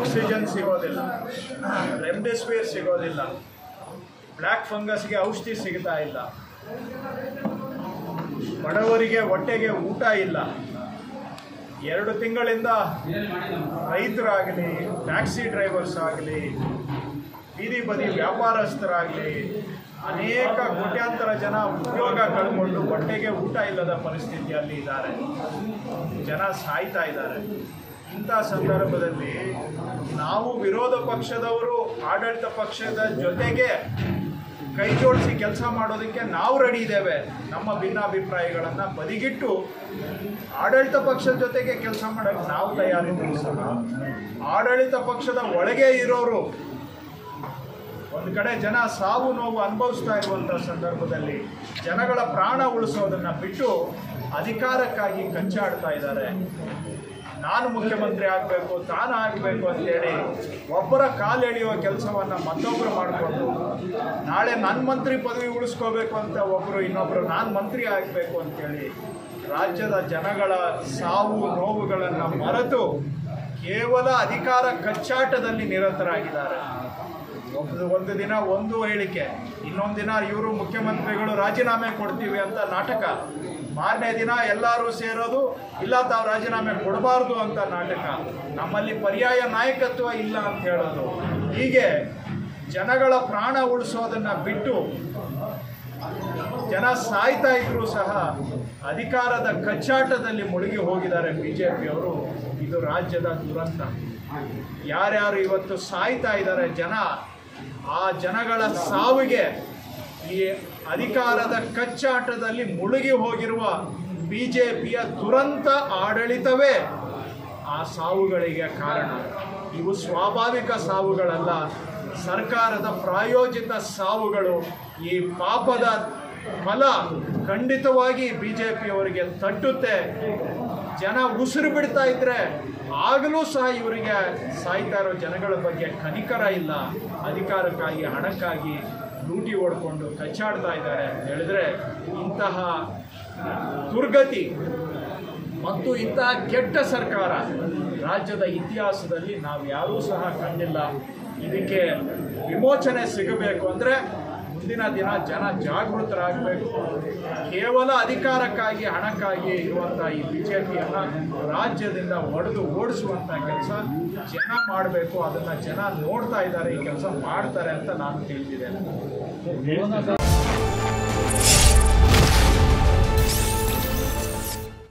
oxygen ಸಿಗೋದಿಲ್ಲ remdesivir ಸಿಗೋದಿಲ್ಲ black ಫಂಗಸ್ಗೆ ಔಷಧಿ ಸಿಗ್ತಾ ಇಲ್ಲ ಬಡವರಿಗೆ ಹೊಟ್ಟೆಗೆ ಊಟ ಇಲ್ಲ ಎರಡು ತಿಂಗಳಿಂದ ರೈತರಾಗಲಿ ಟ್ಯಾಕ್ಸಿ ಡ್ರೈವರ್ಸ್ ಆಗಲಿ ಬೀದಿ ಬದಿ ವ್ಯಾಪಾರಸ್ಥರಾಗಲಿ ಅನೇಕ ಕೋಟ್ಯಾಂತರ ಜನ ಉದ್ಯೋಗ ಕಳ್ಕೊಂಡು ಹೊಟ್ಟೆಗೆ ಊಟ ಇಲ್ಲದ ಪರಿಸ್ಥಿತಿಯಲ್ಲಿ ಇದ್ದಾರೆ ಜನ ಸಾಯ್ತಾ ಇದ್ದಾರೆ ಇಂಥ ಸಂದರ್ಭದಲ್ಲಿ ನಾವು ವಿರೋಧ ಪಕ್ಷದವರು ಆಡಳಿತ ಪಕ್ಷದ ಜೊತೆಗೆ ಕೈ ಜೋಡಿಸಿ ಕೆಲಸ ಮಾಡೋದಕ್ಕೆ ನಾವು ರೆಡಿ ಇದ್ದೇವೆ ನಮ್ಮ ಭಿನ್ನಾಭಿಪ್ರಾಯಗಳನ್ನು ಬದಿಗಿಟ್ಟು ಆಡಳಿತ ಪಕ್ಷದ ಜೊತೆಗೆ ಕೆಲಸ ಮಾಡೋಕ್ಕೆ ನಾವು ತಯಾರಿದ್ದೀವಿ ಸಹ ಆಡಳಿತ ಪಕ್ಷದ ಒಳಗೆ ಇರೋರು ಒಂದು ಕಡೆ ಜನ ಸಾವು ನೋವು ಅನುಭವಿಸ್ತಾ ಇರುವಂಥ ಸಂದರ್ಭದಲ್ಲಿ ಜನಗಳ ಪ್ರಾಣ ಉಳಿಸೋದನ್ನು ಬಿಟ್ಟು ಅಧಿಕಾರಕ್ಕಾಗಿ ಕಚ್ಚಾಡ್ತಾ ಇದ್ದಾರೆ ನಾನು ಮುಖ್ಯಮಂತ್ರಿ ಆಗಬೇಕು ತಾನು ಆಗಬೇಕು ಅಂತೇಳಿ ಒಬ್ಬರ ಕಾಲು ಎಳೆಯುವ ಕೆಲಸವನ್ನು ಮತ್ತೊಬ್ಬರು ಮಾಡಿಕೊಂಡು ನಾಳೆ ನನ್ನ ಮಂತ್ರಿ ಪದವಿ ಉಳಿಸ್ಕೋಬೇಕು ಅಂತ ಒಬ್ಬರು ಇನ್ನೊಬ್ಬರು ನಾನು ಮಂತ್ರಿ ಆಗಬೇಕು ಅಂತೇಳಿ ರಾಜ್ಯದ ಜನಗಳ ಸಾವು ನೋವುಗಳನ್ನು ಮರೆತು ಕೇವಲ ಅಧಿಕಾರ ಕಚ್ಚಾಟದಲ್ಲಿ ನಿರತರಾಗಿದ್ದಾರೆ ಒಂದು ಒಂದು ದಿನ ಒಂದು ಹೇಳಿಕೆ ಇನ್ನೊಂದು ದಿನ ಇವರು ಮುಖ್ಯಮಂತ್ರಿಗಳು ರಾಜೀನಾಮೆ ಕೊಡ್ತೀವಿ ಅಂತ ನಾಟಕ ಮಾರನೇ ದಿನ ಎಲ್ಲರೂ ಸೇರೋದು ಇಲ್ಲ ತಾವು ರಾಜೀನಾಮೆ ಕೊಡಬಾರ್ದು ಅಂತ ನಾಟಕ ನಮ್ಮಲ್ಲಿ ಪರ್ಯಾಯ ನಾಯಕತ್ವ ಇಲ್ಲ ಅಂತ ಹೇಳೋದು ಹೀಗೆ ಜನಗಳ ಪ್ರಾಣ ಉಳಿಸೋದನ್ನ ಬಿಟ್ಟು ಜನ ಸಾಯ್ತಾ ಇದ್ರು ಸಹ ಅಧಿಕಾರದ ಕಚ್ಚಾಟದಲ್ಲಿ ಮುಳುಗಿ ಹೋಗಿದ್ದಾರೆ ಬಿಜೆಪಿಯವರು ಇದು ರಾಜ್ಯದ ದುರಂತ ಯಾರ್ಯಾರು ಇವತ್ತು ಸಾಯ್ತಾ ಇದ್ದಾರೆ ಜನ ಆ ಜನಗಳ ಸಾವಿಗೆ ಈ ಅಧಿಕಾರದ ಕಚ್ಚಾಟದಲ್ಲಿ ಮುಳುಗಿ ಹೋಗಿರುವ ಬಿಜೆಪಿಯ ದುರಂತ ಆಡಳಿತವೇ ಆ ಸಾವುಗಳಿಗೆ ಕಾರಣ ಇವು ಸ್ವಾಭಾವಿಕ ಸಾವುಗಳಲ್ಲ ಸರ್ಕಾರದ ಪ್ರಾಯೋಜಿತ ಸಾವುಗಳು ಈ ಪಾಪದ ಫಲ ಖಂಡಿತವಾಗಿ ಬಿ ಜೆ ಪಿಯವರಿಗೆ ತಟ್ಟುತ್ತೆ ಜನ ಉಸಿರು ಬಿಡ್ತಾ ಇದ್ರೆ ಆಗಲೂ ಸಹ ಇವರಿಗೆ ಸಾಯ್ತಾ ಇರೋ ಜನಗಳ ಬಗ್ಗೆ ಕನಿಕರ ಇಲ್ಲ ಅಧಿಕಾರಕ್ಕಾಗಿ ಹಣಕ್ಕಾಗಿ ಲೂಟಿ ಹೊಡ್ಕೊಂಡು ಕಚ್ಚಾಡ್ತಾ ಇದ್ದಾರೆ ಅಂತ ಹೇಳಿದ್ರೆ ಇಂತಹ ದುರ್ಗತಿ ಮತ್ತು ಇಂತಹ ಕೆಟ್ಟ ಸರ್ಕಾರ ರಾಜ್ಯದ ಇತಿಹಾಸದಲ್ಲಿ ನಾವು ಯಾರೂ ಸಹ ಕಂಡಿಲ್ಲ ಇದಕ್ಕೆ ವಿಮೋಚನೆ ಸಿಗಬೇಕು ಅಂದರೆ ಮುಂದಿನ ದಿನ ಜನ ಜಾಗೃತರಾಗಬೇಕು ಕೇವಲ ಅಧಿಕಾರಕ್ಕಾಗಿ ಹಣಕ್ಕಾಗಿ ಇರುವಂಥ ಈ ಬಿ ಜೆ ಪಿಯನ್ನು ರಾಜ್ಯದಿಂದ ಒಡೆದು ಓಡಿಸುವಂಥ ಕೆಲಸ ಜನ ಮಾಡಬೇಕು ಅದನ್ನು ಜನ ನೋಡ್ತಾ ಇದ್ದಾರೆ ಈ ಕೆಲಸ ಮಾಡ್ತಾರೆ ಅಂತ ನಾನು ತಿಳಿದಿದ್ದೇನೆ